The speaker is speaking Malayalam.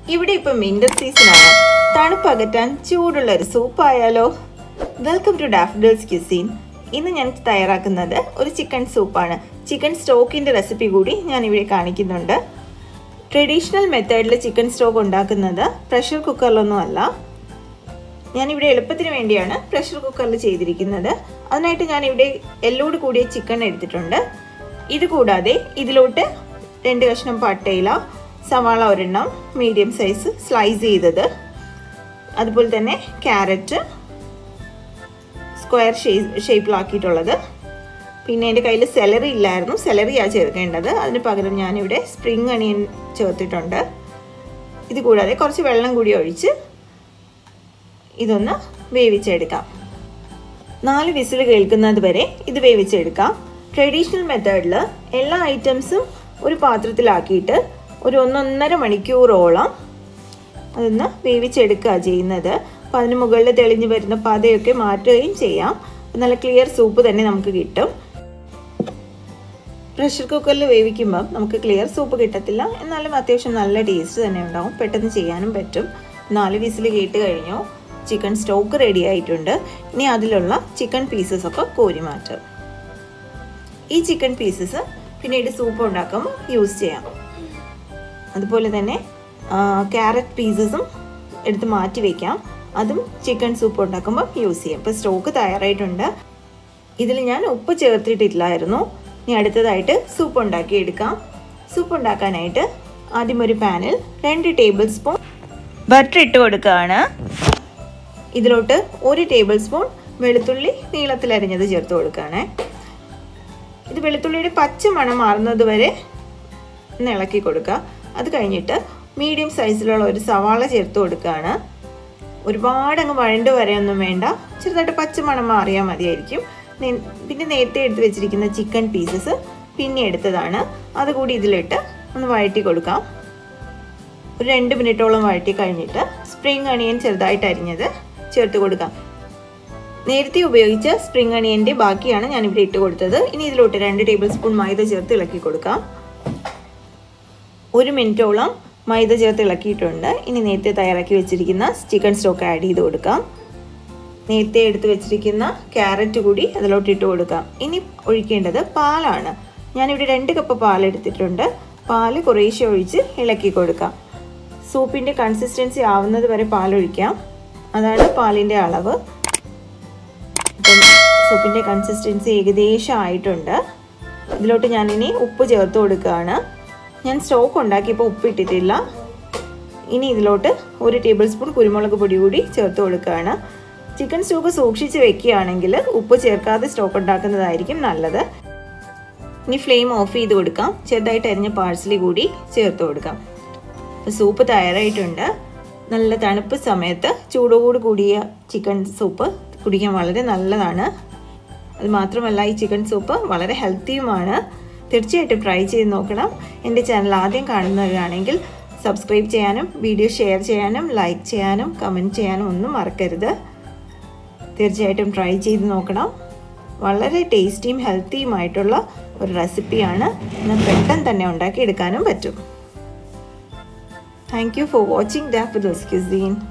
ഇവിടെ ഇപ്പം വിന്റർ സീസണാണ് തണുപ്പ് അകറ്റാൻ ചൂടുള്ള ഒരു സൂപ്പ് ആയാലോ വെൽക്കം ടു ഡാഫ്ഡിൽസ് ക്യുസീൻ ഇന്ന് ഞാൻ തയ്യാറാക്കുന്നത് ഒരു ചിക്കൻ സൂപ്പാണ് ചിക്കൻ സ്റ്റോക്കിൻ്റെ റെസിപ്പി കൂടി ഞാൻ ഇവിടെ കാണിക്കുന്നുണ്ട് ട്രഡീഷണൽ മെത്തേഡിൽ ചിക്കൻ സ്റ്റോക്ക് ഉണ്ടാക്കുന്നത് പ്രഷർ കുക്കറിലൊന്നും അല്ല ഞാനിവിടെ എളുപ്പത്തിന് വേണ്ടിയാണ് പ്രഷർ കുക്കറിൽ ചെയ്തിരിക്കുന്നത് അതിനായിട്ട് ഞാനിവിടെ എല്ലോട് കൂടിയ ചിക്കൻ എടുത്തിട്ടുണ്ട് ഇത് കൂടാതെ ഇതിലോട്ട് രണ്ട് കഷ്ണം പട്ടയില സവാള ഒരെണ്ണം മീഡിയം സൈസ് സ്ലൈസ് ചെയ്തത് അതുപോലെ തന്നെ ക്യാരറ്റ് സ്ക്വയർ ഷേപ്പ് ഷേപ്പിലാക്കിയിട്ടുള്ളത് പിന്നെ എൻ്റെ കയ്യിൽ സെലറി ഇല്ലായിരുന്നു സെലറിയാണ് ചേർക്കേണ്ടത് അതിന് പകരം ഞാനിവിടെ സ്പ്രിങ് അണിയൻ ചേർത്തിട്ടുണ്ട് ഇത് കൂടാതെ കുറച്ച് വെള്ളം കൂടി ഒഴിച്ച് ഇതൊന്ന് വേവിച്ചെടുക്കാം നാല് വിസിൽ കേൾക്കുന്നത് വരെ ഇത് വേവിച്ചെടുക്കാം ട്രഡീഷണൽ മെത്തേഡിൽ എല്ലാ ഐറ്റംസും ഒരു പാത്രത്തിലാക്കിയിട്ട് ഒരു ഒന്നൊന്നര മണിക്കൂറോളം അതൊന്ന് വേവിച്ചെടുക്കുക ചെയ്യുന്നത് അപ്പം അതിന് മുകളിൽ തെളിഞ്ഞു വരുന്ന പതയൊക്കെ മാറ്റുകയും ചെയ്യാം നല്ല ക്ലിയർ സൂപ്പ് തന്നെ നമുക്ക് കിട്ടും പ്രഷർ കുക്കറിൽ വേവിക്കുമ്പം നമുക്ക് ക്ലിയർ സൂപ്പ് കിട്ടത്തില്ല എന്നാലും അത്യാവശ്യം നല്ല ടേസ്റ്റ് തന്നെ ഉണ്ടാവും പെട്ടെന്ന് ചെയ്യാനും പറ്റും നാല് വിസിൽ കേട്ട് കഴിഞ്ഞു ചിക്കൻ സ്റ്റോക്ക് റെഡി ആയിട്ടുണ്ട് ഇനി അതിലുള്ള ചിക്കൻ പീസസ് ഒക്കെ കോരി മാറ്റും ഈ ചിക്കൻ പീസസ് പിന്നീട് സൂപ്പ് ഉണ്ടാക്കുമ്പോൾ യൂസ് ചെയ്യാം അതുപോലെ തന്നെ ക്യാരറ്റ് പീസസും എടുത്ത് മാറ്റി വയ്ക്കാം അതും ചിക്കൻ സൂപ്പ് ഉണ്ടാക്കുമ്പോൾ യൂസ് ചെയ്യാം ഇപ്പോൾ സ്റ്റോക്ക് തയ്യാറായിട്ടുണ്ട് ഇതിൽ ഞാൻ ഉപ്പ് ചേർത്തിട്ടില്ലായിരുന്നു ഇനി അടുത്തതായിട്ട് സൂപ്പ് ഉണ്ടാക്കി എടുക്കാം സൂപ്പ് ഉണ്ടാക്കാനായിട്ട് ആദ്യം ഒരു പാനിൽ രണ്ട് ടേബിൾ സ്പൂൺ ബട്ടർ ഇട്ട് കൊടുക്കുകയാണ് ഇതിലോട്ട് ഒരു ടേബിൾ സ്പൂൺ വെളുത്തുള്ളി നീളത്തിലരിഞ്ഞത് ചേർത്ത് കൊടുക്കുകയാണ് ഇത് വെളുത്തുള്ളിയുടെ പച്ച മണം മാറുന്നത് വരെ ഒന്ന് ഇളക്കി കൊടുക്കുക അത് കഴിഞ്ഞിട്ട് മീഡിയം സൈസിലുള്ള ഒരു സവാള ചേർത്ത് കൊടുക്കുകയാണ് ഒരുപാട് അങ്ങ് വഴണ്ട് വരെയൊന്നും വേണ്ട ചെറുതായിട്ട് പച്ചമണം മാറിയാൽ മതിയായിരിക്കും പിന്നെ നേരത്തെ എടുത്ത് വെച്ചിരിക്കുന്ന ചിക്കൻ പീസസ് പിന്നെ എടുത്തതാണ് അതുകൂടി ഇതിലിട്ട് ഒന്ന് വഴറ്റി കൊടുക്കാം ഒരു രണ്ട് മിനിറ്റോളം വഴറ്റി കഴിഞ്ഞിട്ട് സ്പ്രിങ് അണിയൻ ചെറുതായിട്ട് അരിഞ്ഞത് ചേർത്ത് കൊടുക്കാം നേരത്തെ ഉപയോഗിച്ച സ്പ്രിങ് അണിയൻ്റെ ബാക്കിയാണ് ഞാനിവിടെ ഇട്ട് കൊടുത്തത് ഇനി ഇതിലോട്ട് രണ്ട് ടേബിൾ സ്പൂൺ മൈദ ചേർത്ത് ഇളക്കി കൊടുക്കാം ഒരു മിനിറ്റോളം മൈദ ചേർത്ത് ഇളക്കിയിട്ടുണ്ട് ഇനി നേരത്തെ തയ്യാറാക്കി വെച്ചിരിക്കുന്ന ചിക്കൻ സ്റ്റോക്ക് ആഡ് ചെയ്ത് കൊടുക്കാം നേരത്തെ എടുത്ത് വെച്ചിരിക്കുന്ന ക്യാരറ്റ് കൂടി അതിലോട്ട് ഇട്ട് കൊടുക്കാം ഇനി ഒഴിക്കേണ്ടത് പാലാണ് ഞാനിവിടെ രണ്ട് കപ്പ് പാൽ എടുത്തിട്ടുണ്ട് പാല് കുറേശ്ശെ ഒഴിച്ച് ഇളക്കി കൊടുക്കാം സൂപ്പിൻ്റെ കൺസിസ്റ്റൻസി ആവുന്നത് വരെ പാലൊഴിക്കാം അതാണ് പാലിൻ്റെ അളവ് ഇപ്പം സൂപ്പിൻ്റെ കൺസിസ്റ്റൻസി ഏകദേശം ആയിട്ടുണ്ട് ഇതിലോട്ട് ഞാനിനി ഉപ്പ് ചേർത്ത് കൊടുക്കുകയാണ് ഞാൻ സ്റ്റോക്ക് ഉണ്ടാക്കിയപ്പോൾ ഉപ്പിട്ടിട്ടില്ല ഇനി ഇതിലോട്ട് ഒരു ടേബിൾ സ്പൂൺ കുരുമുളക് പൊടി കൂടി ചേർത്ത് കൊടുക്കുകയാണ് ചിക്കൻ സ്റ്റോക്ക് സൂക്ഷിച്ച് വെക്കുകയാണെങ്കിൽ ഉപ്പ് ചേർക്കാതെ സ്റ്റോക്ക് ഉണ്ടാക്കുന്നതായിരിക്കും നല്ലത് ഇനി ഫ്ലെയിം ഓഫ് ചെയ്ത് കൊടുക്കാം ചെറുതായിട്ട് അരിഞ്ഞ പാഴ്സലി കൂടി ചേർത്ത് കൊടുക്കാം സൂപ്പ് തയ്യാറായിട്ടുണ്ട് നല്ല തണുപ്പ് സമയത്ത് ചൂടോട് കൂടിയ ചിക്കൻ സൂപ്പ് കുടിക്കാൻ വളരെ നല്ലതാണ് അത് മാത്രമല്ല ഈ ചിക്കൻ സൂപ്പ് വളരെ ഹെൽത്തിയുമാണ് തീർച്ചയായിട്ടും ട്രൈ ചെയ്ത് നോക്കണം എൻ്റെ ചാനൽ ആദ്യം കാണുന്നവരാണെങ്കിൽ സബ്സ്ക്രൈബ് ചെയ്യാനും വീഡിയോ ഷെയർ ചെയ്യാനും ലൈക്ക് ചെയ്യാനും കമൻറ്റ് ചെയ്യാനും ഒന്നും മറക്കരുത് തീർച്ചയായിട്ടും ട്രൈ ചെയ്ത് നോക്കണം വളരെ ടേസ്റ്റിയും ഹെൽത്തിയുമായിട്ടുള്ള ഒരു റെസിപ്പിയാണ് എന്നാൽ പെട്ടെന്ന് തന്നെ ഉണ്ടാക്കിയെടുക്കാനും പറ്റും thank you for watching Daffodils cuisine